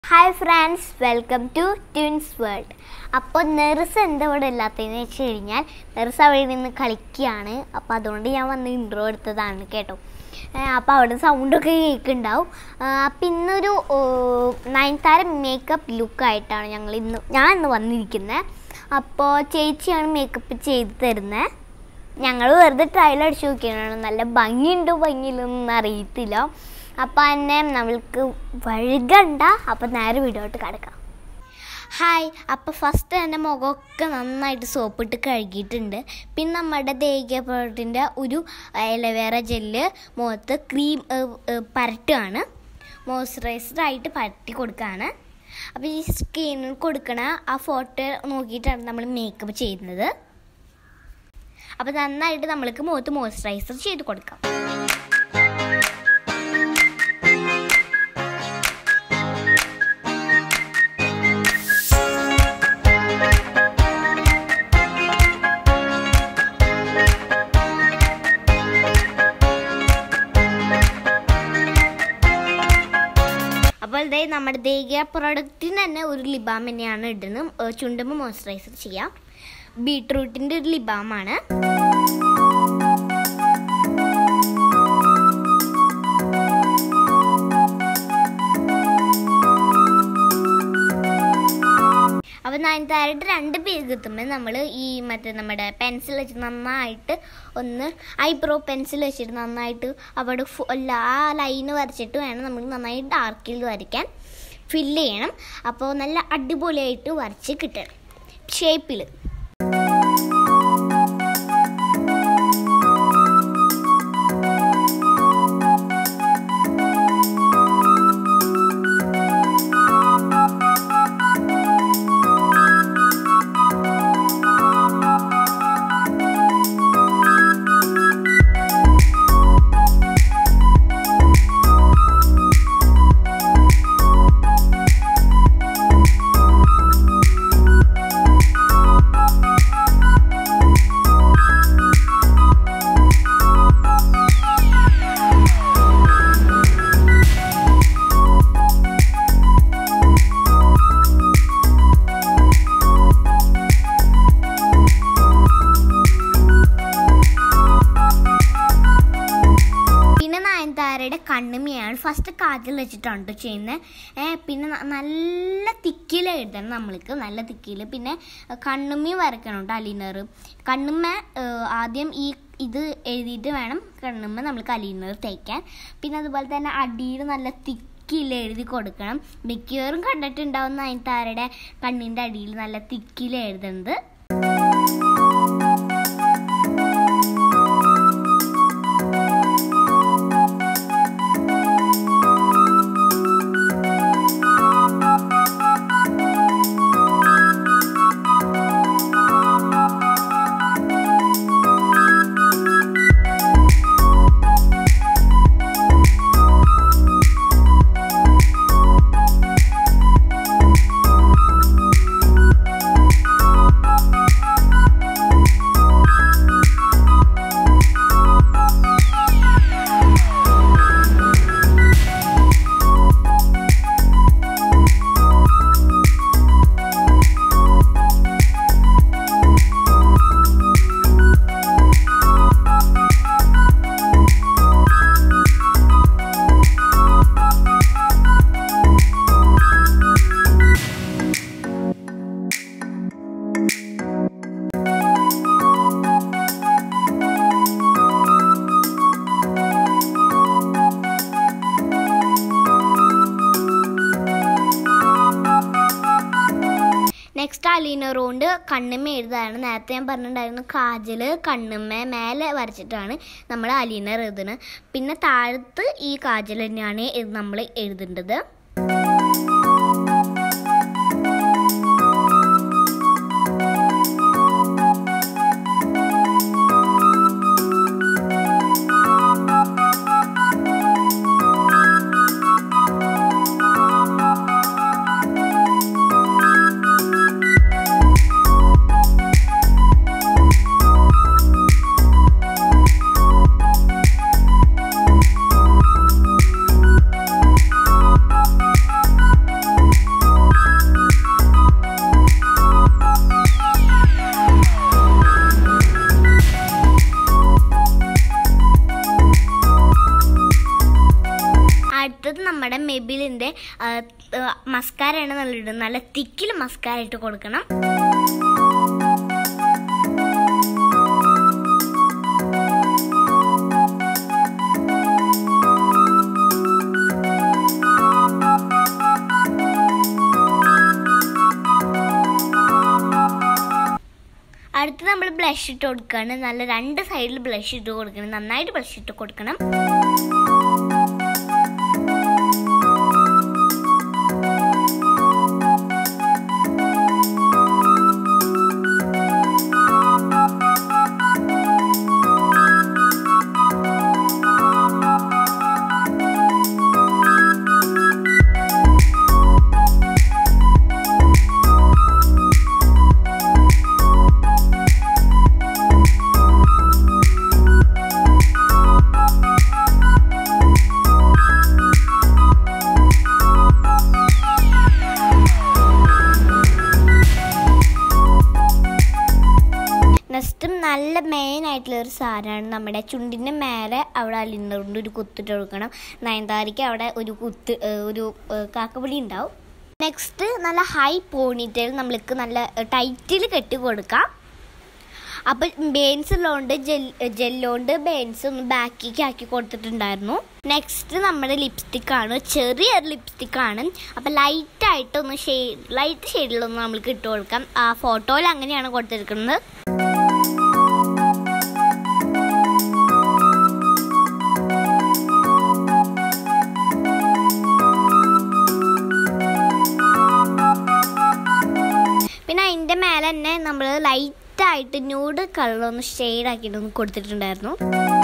hi friends welcome to twins world അപ്പോൾ നെർസ് എന്താ ഇവിടെ ഇല്ലാത്തതെന്ന് വെച്ച് കഴിഞ്ഞാൽ നെർസ് അവിടെ നിന്ന് കളിക്കുകയാണ് അപ്പോൾ അതുകൊണ്ട് ഞാൻ വന്ന് ഇൻട്രോ എടുത്തതാണ് കേട്ടോ അപ്പോൾ അവിടെ സൗണ്ടൊക്കെ കേൾക്കുന്നുണ്ടാവും അപ്പം ഇന്നൊരു നയൻതാര മേക്കപ്പ് ലുക്കായിട്ടാണ് ഞങ്ങൾ ഇന്ന് ഞാൻ ഇന്ന് വന്നിരിക്കുന്നത് അപ്പോൾ ചേച്ചിയാണ് മേക്കപ്പ് ചെയ്ത് തരുന്നത് ഞങ്ങൾ വെറുതെ ട്രയൽ അടിച്ച് നോക്കിയാണ് നല്ല ഭംഗിയുണ്ടോ ഭംഗിയില്ലൊന്നും അറിയത്തില്ല അപ്പം തന്നെ നമ്മൾക്ക് വഴുകണ്ട അപ്പം നേരെ വീടോട്ട് കിടക്കാം ഹായ് അപ്പോൾ ഫസ്റ്റ് തന്നെ മുഖമൊക്കെ നന്നായിട്ട് സോപ്പിട്ട് കഴുകിയിട്ടുണ്ട് പിന്നെ നമ്മുടെ ദേഹിക പ്രോഡക്റ്റിൻ്റെ ഒരു എലവേറ ജെല്ല് മുഖത്ത് ക്രീം പരട്ടുകയാണ് മോയ്സ്ചറൈസറായിട്ട് പരട്ടി കൊടുക്കുകയാണ് അപ്പോൾ ഈ സ്കിന്നിൽ കൊടുക്കണ ആ ഫോട്ടോ നോക്കിയിട്ടാണ് നമ്മൾ മേക്കപ്പ് ചെയ്യുന്നത് അപ്പോൾ നന്നായിട്ട് നമ്മൾക്ക് മുഖത്ത് മോയ്സ്ചറൈസർ ചെയ്ത് കൊടുക്കാം അപ്പോൾ ഇതേ നമ്മുടെ ദേഹിക പ്രൊഡക്റ്റിന് തന്നെ ഒരു ലിബാം തന്നെയാണ് ഇടുന്നത് ചുണ്ടുമ്പോൾ മോയ്സ്ചറൈസർ ചെയ്യാം ബീട്രൂട്ടിൻ്റെ ഒരു ലിബാമാണ് അപ്പോൾ നയൻതാരായിട്ട് രണ്ട് പേര് കിട്ടുമ്പോൾ നമ്മൾ ഈ മറ്റേ നമ്മുടെ പെൻസിൽ വെച്ച് നന്നായിട്ട് ഒന്ന് ഐബ്രോ പെൻസിൽ വെച്ചിട്ട് നന്നായിട്ട് അവിടെ എല്ലാ ലൈന് വരച്ചിട്ട് വേണം നമ്മൾ നന്നായി ഡാർക്കിൽ വരയ്ക്കാൻ ഫില്ല് ചെയ്യണം അപ്പോൾ നല്ല അടിപൊളിയായിട്ട് വരച്ച് കിട്ടണം ഷേപ്പിൽ പിന്നെ നയൻതാരയുടെ കണ്ണുമിയാണ് ഫസ്റ്റ് കാജൽ വെച്ചിട്ടാണ് ചെയ്യുന്നത് പിന്നെ നല്ല തിക്കിൽ എഴുതണം നമ്മൾക്ക് നല്ല തിക്കിൽ പിന്നെ കണ്ണുമ്മി വരയ്ക്കണം കേട്ടോ അലീനർ കണ്ണുമ്മ ആദ്യം ഈ ഇത് എഴുതിയിട്ട് വേണം കണ്ണുമ്മ നമ്മൾക്ക് അലീനർ തേക്കാൻ പിന്നെ അതുപോലെ തന്നെ അടിയിൽ നല്ല തിക്കിൽ എഴുതി കൊടുക്കണം മിക്കവാറും കണ്ടിട്ടുണ്ടാവും നയൻതാരയുടെ കണ്ണിൻ്റെ അടിയിൽ നല്ല തിക്കിൽ എഴുതുന്നത് നെക്സ്റ്റ് അലീനർ കൊണ്ട് കണ്ണുമ്മ എഴുതാണ് നേരത്തെ ഞാൻ പറഞ്ഞിട്ടുണ്ടായിരുന്നു കാജൽ കണ്ണുമ്മ മേലെ വരച്ചിട്ടാണ് നമ്മൾ അലീനർ എഴുതുന്നത് പിന്നെ താഴത്ത് ഈ കാജൽ തന്നെയാണ് നമ്മൾ എഴുതേണ്ടത് മസ്കാരയാണ് നല്ല ഇടുന്നത് നല്ല തിക്കിൽ മസ്കാര ഇട്ട് കൊടുക്കണം അടുത്ത് നമ്മൾ ബ്ലഷ് ഇട്ട് കൊടുക്കുകയാണ് നല്ല രണ്ട് സൈഡിൽ ബ്ലഷ് ഇട്ട് കൊടുക്കണം നന്നായിട്ട് ബ്ലഷ് ഇട്ട് കൊടുക്കണം നെക്സ്റ്റും നല്ല മെയിൻ ആയിട്ടുള്ള ഒരു സാധനമാണ് നമ്മുടെ ചുണ്ടിൻ്റെ മേലെ അവിടെ അലിന്നുകൊണ്ട് ഒരു കുത്തിട്ട് കൊടുക്കണം നയൻതാരയ്ക്ക് അവിടെ ഒരു കുത്ത് ഏഹ് ഒരു ഏഹ് കാക്കപ്പൊടി ഉണ്ടാവും നെക്സ്റ്റ് നല്ല ഹൈ പോണിറ്റേൽ നമ്മൾക്ക് നല്ല ടൈറ്റിൽ കെട്ടി കൊടുക്കാം അപ്പം ബെയിൻസ് ഉള്ളതുകൊണ്ട് ജെൽ ജെല്ലോണ്ട് ബെയിൻസ് ഒന്ന് ബാക്കിലേക്ക് ആക്കി കൊടുത്തിട്ടുണ്ടായിരുന്നു നെക്സ്റ്റ് നമ്മുടെ ലിപ്സ്റ്റിക് ആണ് ചെറിയൊരു ലിപ്സ്റ്റിക് ആണ് അപ്പം ലൈറ്റ് ആയിട്ടൊന്ന് ഷെയ്ഡ് ലൈറ്റ് ഷെയ്ഡിലൊന്ന് നമ്മൾക്ക് ഇട്ട് കൊടുക്കാം ആ ഫോട്ടോയിൽ അങ്ങനെയാണ് കൊടുത്തിരിക്കുന്നത് പിന്നെ അതിൻ്റെ മേലെ തന്നെ നമ്മൾ ലൈറ്റായിട്ട് ന്യൂഡ് കളർ ഒന്ന് ഷെയ്ഡ് ആക്കിയിട്ട് ഒന്ന് കൊടുത്തിട്ടുണ്ടായിരുന്നു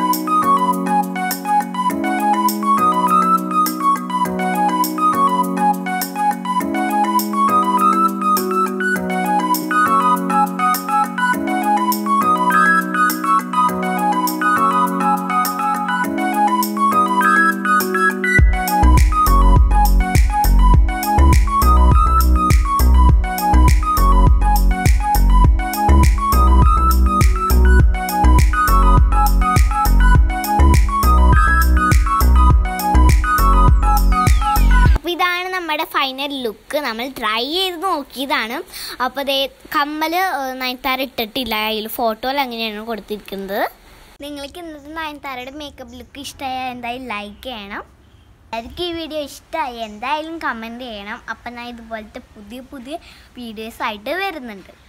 അപ്പോൾ ഇതാണ് നമ്മുടെ ഫൈനൽ ലുക്ക് നമ്മൾ ട്രൈ ചെയ്ത് നോക്കിയതാണ് അപ്പോൾ അതേ കമ്മൽ നയൻതാര ഇട്ടിട്ടില്ല അതിൽ ഫോട്ടോയിൽ അങ്ങനെയാണ് കൊടുത്തിരിക്കുന്നത് നിങ്ങൾക്ക് ഇന്നത്തെ നയൻതാരയുടെ മേക്കപ്പ് ലുക്ക് ഇഷ്ടമായ എന്തായാലും ലൈക്ക് ചെയ്യണം എല്ലാവർക്കും ഈ വീഡിയോ ഇഷ്ടമായി എന്തായാലും കമൻറ്റ് ചെയ്യണം അപ്പം ഞാൻ ഇതുപോലത്തെ പുതിയ പുതിയ വീഡിയോസ് ആയിട്ട് വരുന്നുണ്ട്